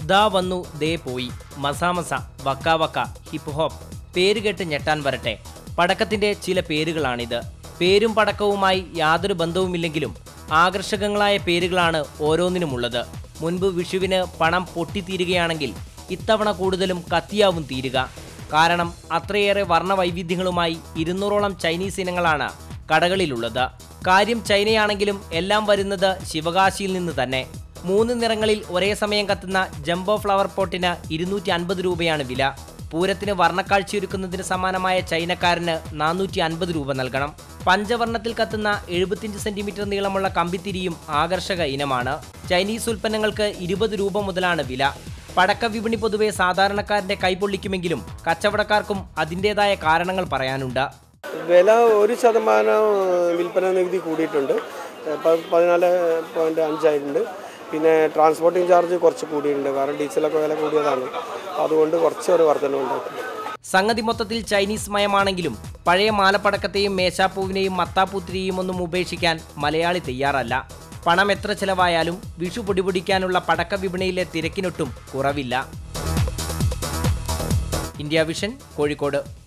ദാ വന്നു ദേ പോയി മസാമസ വക്ക വക്ക ഹിപ്പ് ഹോപ്പ് പേരുകെട്ട് ഞെട്ടാൻ വരട്ടെ പടക്കത്തിന്റെ ചില പേരുകളാണിത് പേരും പടക്കവുമായി യാതൊരു ബന്ധവുമില്ലെങ്കിലും ആകർഷകങ്ങളായ പേരുകളാണ് ഓരോന്നിനുമുള്ളത് മുൻപ് വിഷുവിന് പണം പൊട്ടിത്തീരുകയാണെങ്കിൽ ഇത്തവണ കൂടുതലും കത്തിയാവും തീരുക കാരണം അത്രയേറെ വർണ്ണവൈവിധ്യങ്ങളുമായി ഇരുന്നൂറോളം ചൈനീസ് ഇനങ്ങളാണ് കടകളിലുള്ളത് കാര്യം ചൈനയാണെങ്കിലും എല്ലാം വരുന്നത് ശിവകാശിയിൽ നിന്ന് തന്നെ മൂന്ന് നിറങ്ങളിൽ ഒരേ സമയം കത്തുന്ന ജംബോ ഫ്ലവർ പോട്ടിന് ഇരുന്നൂറ്റി അൻപത് രൂപയാണ് വില പൂരത്തിന് വർണ്ണക്കാഴ്ചയൊരുക്കുന്നതിന് സമാനമായ ചൈനക്കാരന് നാനൂറ്റി അൻപത് രൂപ നൽകണം പഞ്ചവർണ്ണത്തിൽ കത്തുന്ന എഴുപത്തിയഞ്ച് സെന്റിമീറ്റർ നീളമുള്ള കമ്പിത്തിരിയും ആകർഷക ഇനമാണ് ചൈനീസ് ഉൽപ്പന്നങ്ങൾക്ക് ഇരുപത് രൂപ മുതലാണ് വില പടക്ക വിപണി പൊതുവെ സാധാരണക്കാരന്റെ കൈപൊള്ളിക്കുമെങ്കിലും കച്ചവടക്കാർക്കും അതിൻ്റെതായ കാരണങ്ങൾ പറയാനുണ്ട് വില ഒരു ശതമാനം വിൽപ്പന നികുതി കൂടിയിട്ടുണ്ട് പ- പതിനാല് പോയിൻറ്റ് അഞ്ചായിട്ടുണ്ട് പിന്നെ ട്രാൻസ്പോർട്ടിംഗ് ചാർജ് കുറച്ച് കൂടിയിട്ടുണ്ട് കാരണം ഡീസലൊക്കെ വില കൂടിയതാണ് അതുകൊണ്ട് കുറച്ച് ഒരു വർധനവുണ്ടായിട്ടുണ്ട് സംഗതി മൊത്തത്തിൽ ചൈനീസ് മയമാണെങ്കിലും പഴയ മാലപ്പടക്കത്തെയും മേശാപ്പൂവിനെയും മത്താപ്പൂത്തിരിയും ഒന്നും ഉപേക്ഷിക്കാൻ മലയാളി തയ്യാറല്ല പണം എത്ര ചെലവായാലും വിഷു പൊടിപൊടിക്കാനുള്ള പടക്ക വിപണിയിലെ തിരക്കിനൊട്ടും കുറവില്ല ഇന്ത്യ വിഷൻ കോഴിക്കോട്